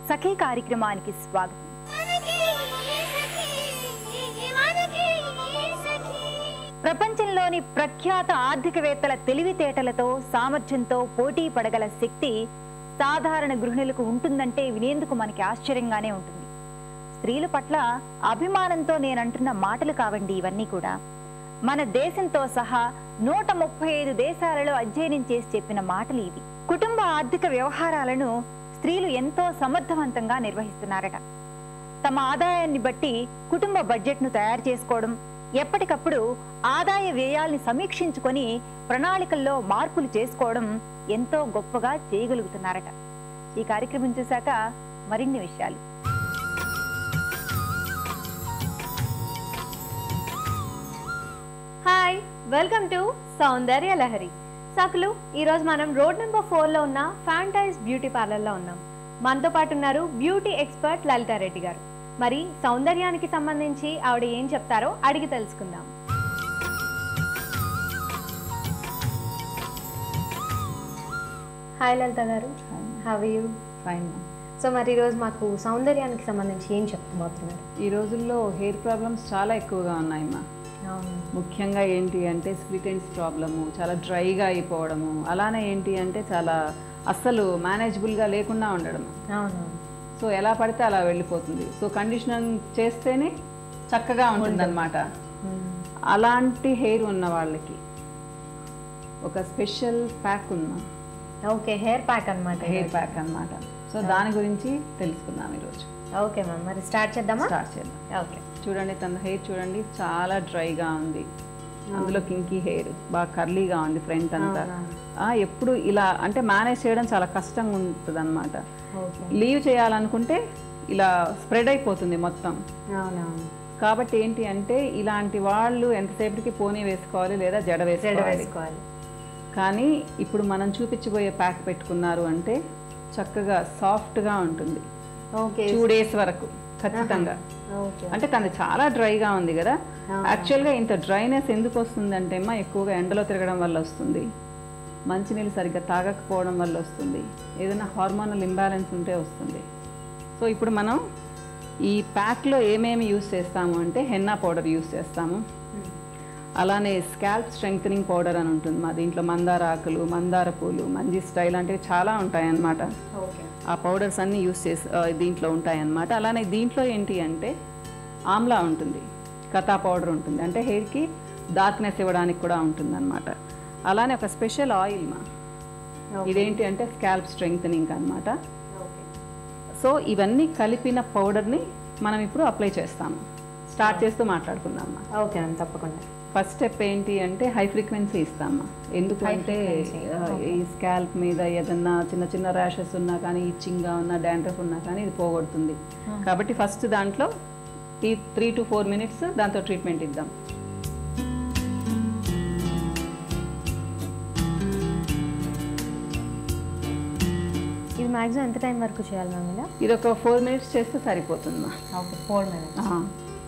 సఖీ కార్యక్రమానికి స్వాగతం ప్రపంచంలోని ప్రఖ్యాత ఆర్థికవేత్తల తెలివితేటలతో సామర్థ్యంతో పోటీ పడగల శక్తి సాధారణ గృహిణులకు ఉంటుందంటే వినేందుకు మనకి ఆశ్చర్యంగానే ఉంటుంది స్త్రీల పట్ల అభిమానంతో నేనంటున్న మాటలు కావండి ఇవన్నీ కూడా మన దేశంతో సహా నూట ముప్పై ఐదు దేశాలలో అధ్యయనం చేసి చెప్పిన మాటలు ఇవి కుటుంబ ఆర్థిక వ్యవహారాలను స్త్రీలు ఎంతో సమర్థవంతంగా నిర్వహిస్తున్నారట తమ ఆదాయాన్ని బట్టి కుటుంబ బడ్జెట్ను తయారు చేసుకోవడం ఎప్పటికప్పుడు ఆదాయ వ్యయాల్ని సమీక్షించుకొని ప్రణాళికల్లో మార్పులు చేసుకోవడం ఎంతో గొప్పగా చేయగలుగుతున్నారట ఈ కార్యక్రమం చూశాక మరిన్ని విషయాలు hi welcome to Soundarya Lahari సకులు ఈరోజు మనం రోడ్ నెంబర్ ఫోర్లో ఉన్న ఫ్యాంటైజ్ బ్యూటీ పార్లర్లో ఉన్నాం మనతో పాటు ఉన్నారు బ్యూటీ ఎక్స్పర్ట్ లలితారెడ్డి గారు మరి సౌందర్యానికి సంబంధించి ఆవిడ ఏం చెప్తారో అడిగి తెలుసుకుందాం హాయ్ లలిత గారు హవ్ యూ ఫైన్ సో మరి ఈరోజు మాకు సౌందర్యానికి సంబంధించి ఏం చెప్తున్నారు ఈ రోజుల్లో హెయిర్ ప్రాబ్లమ్స్ చాలా ఎక్కువగా ఉన్నాయమ్మా అవును ముఖ్యంగా ఏంటి అంటే స్ప్లిట్ ఎండ్స్ ప్రాబ్లము చాలా డ్రైగా అయిపోవడము అలానే ఏంటి అంటే చాలా అస్సలు మేనేజబుల్గా లేకుండా ఉండడము అవును సో ఎలా పడితే అలా వెళ్ళిపోతుంది సో కండిషనింగ్ చేస్తేనే చక్కగా ఉంటుందన్నమాట అలాంటి హెయిర్ ఉన్న వాళ్ళకి ఒక స్పెషల్ ప్యాక్ ఉందా ఓకే హెయిర్ ప్యాక్ అనమాట హెయిర్ ప్యాక్ అన్నమాట సో దాని గురించి తెలుసుకుందాం ఈరోజు ఓకే మ్యామ్ మరి స్టార్ట్ చేద్దామా స్టార్ట్ చేద్దాం ఓకే చూడండి తన హెయిర్ చూడండి చాలా డ్రైగా ఉంది అందులో కింకీ హెయిర్ బాగా కర్లీగా ఉంది ఫ్రంట్ అంతా ఆ, ఎప్పుడు ఇలా అంటే మేనేజ్ చేయడం చాలా కష్టంగా ఉంటుంది అనమాట ఓకే లీవ్ చేయాలనుకుంటే ఇలా స్ప్రెడ్ అయిపోతుంది మొత్తం అవునవును కాబట్టి ఏంటి అంటే ఇలాంటి వాళ్ళు ఎంతసేపటికి పోనీ వేసుకోవాలి లేదా జడ జడ వేసుకోవాలి వేసుకోవాలి కానీ ఇప్పుడు మనం చూపించబోయే ప్యాక్ పెట్టుకున్నారు అంటే చక్కగా సాఫ్ట్గా ఉంటుంది ఓకే టూ డేస్ వరకు ఖచ్చితంగా ఓకే అంటే తనది చాలా డ్రైగా ఉంది కదా యాక్చువల్గా ఇంత డ్రైనెస్ ఎందుకు వస్తుందంటే అమ్మా ఎక్కువగా ఎండలో తిరగడం వల్ల వస్తుంది మంచినీళ్ళు సరిగ్గా తాగకపోవడం వల్ల వస్తుంది ఏదైనా హార్మోనల్ ఇంబ్యాలెన్స్ ఉంటే వస్తుంది సో ఇప్పుడు మనం ఈ ప్యాక్లో ఏమేమి యూస్ చేస్తాము అంటే హెన్నా పౌడర్ యూస్ చేస్తాము అలానే స్కాల్ప్ స్ట్రెంగ్థనింగ్ పౌడర్ అని ఉంటుంది మా దీంట్లో మందార ఆకులు మందార పూలు మంజి స్టైల్ లాంటివి చాలా ఉంటాయి అన్నమాట ఓకే ఆ పౌడర్స్ అన్నీ యూస్ చేసి ఆ, దీంట్లో ఉంటాయన్నమాట అలానే దీంట్లో ఏంటి అంటే ఆమ్లా ఉంటుంది కథా పౌడర్ ఉంటుంది అంటే హెయిర్కి డార్క్నెస్ ఇవ్వడానికి కూడా ఉంటుంది అనమాట అలానే ఒక స్పెషల్ ఆయిల్ మా ఇదేంటి అంటే స్కాల్ప్ స్ట్రెంగ్థనింగ్ అనమాట ఓకే సో ఇవన్నీ కలిపిన పౌడర్ని మనం ఇప్పుడు అప్లై చేస్తాము స్టార్ట్ చేస్తూ మాట్లాడుకుందాం మా ఓకే మ్యామ్ తప్పకుండా ఫస్ట్ స్టెప్ ఏంటి అంటే హై ఫ్రీక్వెన్సీ ఇస్తామా ఎందుకు అంటే ఆ, ఈ స్కాల్ప్ మీద ఏదన్నా చిన్న చిన్న ర్యాషెస్ ఉన్నా కానీ ఇచ్చింగ్గా ఉన్నా డాండ్రఫ్ ఉన్నా కానీ ఇది పోగొడుతుంది కాబట్టి ఫస్ట్ దాంట్లో ఈ త్రీ టు ఫోర్ మినిట్స్ దాంతో ట్రీట్మెంట్ ఇద్దాం ఇది మ్యాక్సిమం ఎంత టైం వరకు చేయాలి మ్యామ్ ఇలా ఇది ఒక ఫోర్ మినిట్స్ చేస్తే సరిపోతుందమ్మా ఓకే ఫోర్ మినిట్స్ ఆ.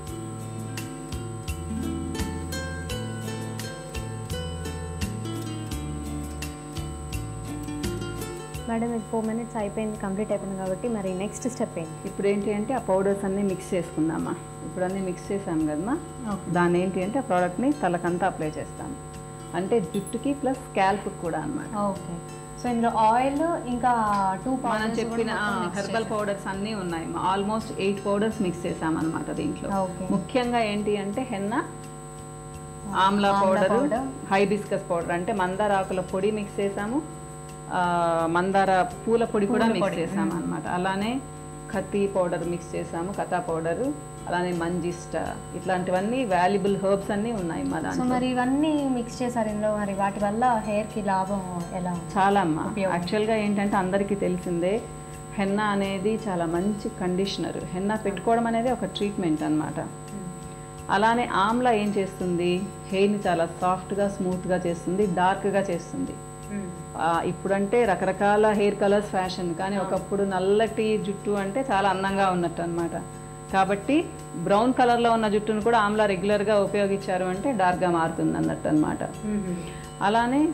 మేడం ఇది ఫోర్ మినిట్స్ అయిపోయింది కంప్లీట్ అయిపోయింది కాబట్టి మరి నెక్స్ట్ స్టెప్ ఏంటి ఇప్పుడు ఏంటి అంటే ఆ పౌడర్స్ అన్నీ మిక్స్ చేసుకుందామా ఇప్పుడు అన్నీ మిక్స్ చేసాం కదమ్మా దాన్ని ఏంటి అంటే ఆ ప్రోడక్ట్ని తలకంతా అప్లై చేస్తాం అంటే జుట్టుకి ప్లస్ స్కాల్ప్కి కూడా అన్నమాట ఓకే సో ఇందులో ఆయిల్ ఇంకా టూ మనం చెప్పిన హెర్బల్ పౌడర్స్ అన్నీ ఉన్నాయి ఆల్మోస్ట్ ఎయిట్ పౌడర్స్ మిక్స్ చేసామన్నమాట దీంట్లో ఓకే ముఖ్యంగా ఏంటి అంటే henna amla powder hibiscus powder అంటే మందార ఆకుల పొడి మిక్స్ చేసాము ఆ, మందార పూల పొడి కూడా మిక్స్ చేసాము అనమాట అలానే కత్తి పౌడర్ మిక్స్ చేసాము కథా పౌడర్ అలానే మంజిస్ట ఇట్లాంటివన్నీ వాల్యుబుల్ హర్బ్స్ అన్నీ ఉన్నాయి మా సో దాంట్లో మరి ఇవన్నీ మిక్స్ చేశారు ఇందులో మరి వాటి వల్ల హెయిర్ కి లాభం ఎలా చాలా అమ్మా యాక్చువల్గా ఏంటంటే అందరికీ తెలిసిందే హెన్నా అనేది చాలా మంచి కండిషనర్ హెన్నా పెట్టుకోవడం అనేది ఒక ట్రీట్మెంట్ అన్నమాట అలానే ఆమ్లా ఏం చేస్తుంది హెయిర్ని చాలా సాఫ్ట్గా స్మూత్గా చేస్తుంది డార్క్గా చేస్తుంది ఆ, ఇప్పుడంటే రకరకాల హెయిర్ కలర్స్ ఫ్యాషన్ కానీ ఒకప్పుడు నల్లటి జుట్టు అంటే చాలా అందంగా ఉన్నట్టు అనమాట కాబట్టి బ్రౌన్ కలర్లో ఉన్న జుట్టును కూడా ఆమ్లా రెగ్యులర్గా ఉపయోగించారు అంటే డార్క్గా మారుతుంది అన్నట్టు అనమాట అలానే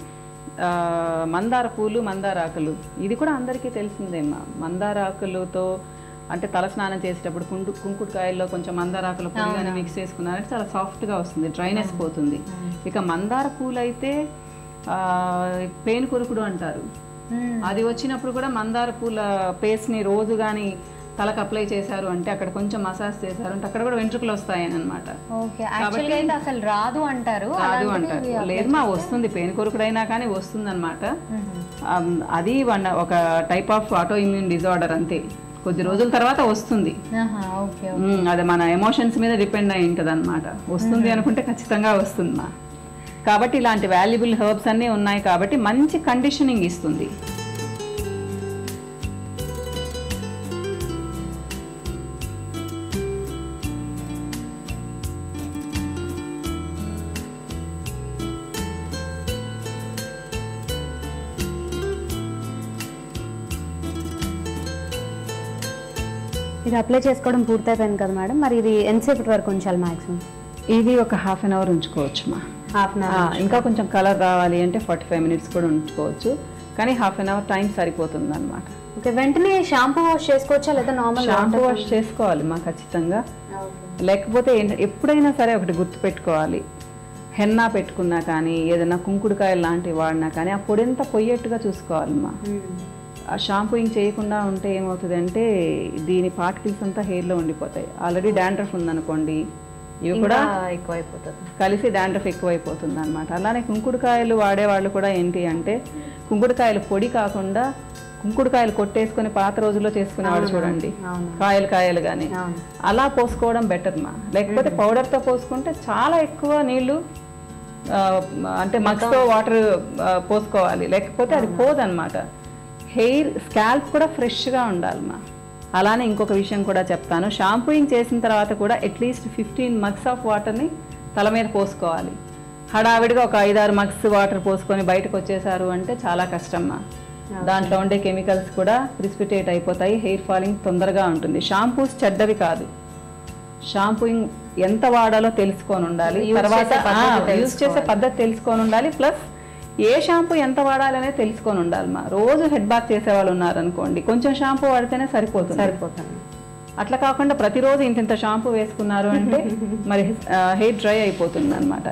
ఆ, మందార పూలు మందార ఆకులు ఇది కూడా అందరికీ తెలిసిందేమ్మా మందార ఆకులతో అంటే తలస్నానం చేసేటప్పుడు కుండు కుంకుడుకాయల్లో కొంచెం మందార ఆకుల పొడి కానీ మిక్స్ చేసుకున్నారంటే చాలా సాఫ్ట్గా వస్తుంది డ్రైనెస్ పోతుంది ఇక మందార పూలు అయితే ఆ, పేను కొరుకుడు అంటారు అది వచ్చినప్పుడు కూడా మందార పూల పేస్ట్ని రోజు కానీ తలకు అప్లై చేశారు అంటే అక్కడ కొంచెం మసాజ్ చేశారు అంటే అక్కడ కూడా వెంట్రుకలు వస్తాయని అనమాట ఓకే యాక్చువల్గా అయితే అసలు రాదు అంటారు రాదు అంటారు లేదు మా వస్తుంది పేను కొరుకుడైనా కానీ వస్తుంది అనమాట అది వన్ ఒక type of autoimmune disorder అంతే కొద్ది రోజుల తర్వాత వస్తుంది ఓకే మ్మ్, అది మన ఎమోషన్స్ మీద డిపెండ్ అయి ఉంటుంది అనమాట వస్తుంది అనుకుంటే ఖచ్చితంగా వస్తుంది మా కాబట్టి ఇలాంటి వాల్యుబుల్ హెర్బ్స్ అన్నీ ఉన్నాయి కాబట్టి మంచి కండిషనింగ్ ఇస్తుంది ఇది అప్లై చేసుకోవడం పూర్తయిపోయింది కదా మేడం మరి ఇది ఎంతసేపటి వరకు ఉంచాలి మాక్సిమం ఇది ఒక హాఫ్ అన్ అవర్ ఉంచుకోవచ్చు మా హాఫ్ అన్ ఆ, ఇంకా కొంచెం కలర్ రావాలి అంటే ఫార్టీ ఫైవ్ మినిట్స్ కూడా ఉంచుకోవచ్చు కానీ హాఫ్ అన్ అవర్ టైం సరిపోతుంది అనమాట ఓకే వెంటనే షాంపూ వాష్ చేసుకోవచ్చా లేదా నార్మల్ షాంపూ వాష్ చేసుకోవాలి మా ఖచ్చితంగా లేకపోతే ఏంట- ఎప్పుడైనా సరే ఒకటి గుర్తు పెట్టుకోవాలి హెన్నా పెట్టుకున్నా కానీ ఏదైనా కుంకుడుకాయలు లాంటివి వాడినా కానీ ఆ పొడింతా పొయ్యేట్టుగా చూసుకోవాలి మా ఆ షాంపూయింగ్ చేయకుండా ఉంటే ఏమవుతుంది అంటే దీని పార్టికల్స్ అంతా హెయిర్లో ఉండిపోతాయి ఆల్రెడీ డాండ్రఫ్ ఉందనుకోండి ఇవి కూడా ఎక్కువ అయిపోతుంది కలిసి డాండ్రఫ్ ఎక్కువైపోతుంది అనమాట అలానే కుంకుడుకాయలు వాడేవాళ్ళు కూడా ఏంటి అంటే కుంకుడుకాయలు పొడి కాకుండా కుంకుడుకాయలు కొట్టేసుకొని పాత రోజుల్లో చేసుకునేవాళ్ళు చూడండి అవును. కాయలు కాయలు కానీ అవును. అలా పోసుకోవడం బెటర్ మా లేకపోతే పౌడర్తో పోసుకుంటే చాలా ఎక్కువ నీళ్లు ఆ, అంటే మగ్స్తో వాటర్ పోసుకోవాలి లేకపోతే అది పోదన్నమాట హెయిర్ స్కాల్ప్ కూడా ఫ్రెష్గా ఉండాలి మా అలానే ఇంకొక విషయం కూడా చెప్తాను షాంపూయింగ్ చేసిన తర్వాత కూడా అట్లీస్ట్ ఫిఫ్టీన్ మగ్స్ ఆఫ్ వాటర్ని తల మీద పోసుకోవాలి హడావిడిగా ఒక ఐదారు మగ్స్ వాటర్ పోసుకొని బయటకు వచ్చేసారు అంటే చాలా కష్టమ్మా దాంట్లో ఉండే కెమికల్స్ కూడా ప్రిసిపిటేట్ అయిపోతాయి హెయిర్ ఫాలింగ్ తొందరగా ఉంటుంది షాంపూస్ చెడ్డవి కాదు షాంపూయింగ్ ఎంత వాడాలో తెలుసుకొని ఉండాలి తర్వాత యూజ్ చేసే పద్ధతి తెలుసుకొని ఉండాలి ప్లస్ ఏ షాంపూ ఎంత వాడాలి అనేది తెలుసుకొని ఉండాలి మా రోజు హెడ్ బాత్ చేసే వాళ్ళు ఉన్నారనుకోండి కొంచెం షాంపూ వాడితేనే సరిపోతుంది సరిపోతుంది అట్లా కాకుండా ప్రతిరోజు ఇంత ఇంత షాంపూ వేసుకున్నారు అంటే మరి హెయిర్ డ్రై అయిపోతుంది అనమాట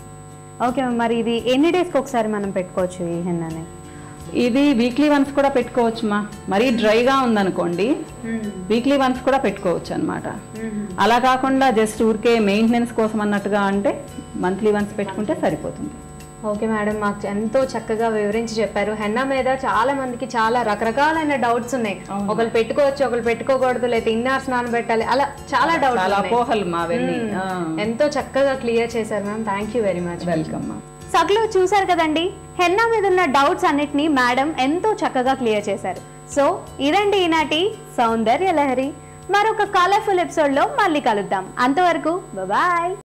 ఓకే మరి ఇది ఎన్ని డేస్కి ఒకసారి మనం పెట్టుకోవచ్చు ఈ హెన్నాని ఇది వీక్లీ వన్స్ కూడా పెట్టుకోవచ్చు మా మరీ డ్రైగా ఉందనుకోండి వీక్లీ వన్స్ కూడా పెట్టుకోవచ్చు అనమాట అలా కాకుండా జస్ట్ ఊరికే మెయింటెనెన్స్ కోసం అన్నట్టుగా అంటే మంత్లీ వన్స్ పెట్టుకుంటే సరిపోతుంది ఓకే మేడం మాకు ఎంతో చక్కగా వివరించి చెప్పారు హెన్నా మీద చాలా మందికి చాలా రకరకాలైన డౌట్స్ ఉన్నాయి ఒకరు పెట్టుకోవచ్చు ఒకరు పెట్టుకోకూడదు లేదా ఇన్నర్ స్నానం పెట్టాలి అలా చాలా డౌట్స్ చాలా ఉన్నాయి అపోహలు మావన్నీ ఎంతో చక్కగా క్లియర్ చేశారు ma'am thank you very much welcome మా సగ్లు చూశారు కదండి హెన్నా మీద ఉన్న డౌట్స్ అన్నిటినీ మేడం ఎంతో చక్కగా క్లియర్ చేశారు సో ఇదండి ఈనాటి సౌందర్య లహరి మరొక కలర్ఫుల్ ఎపిసోడ్లో మళ్ళీ కలుద్దాం అంతవరకు బాయ్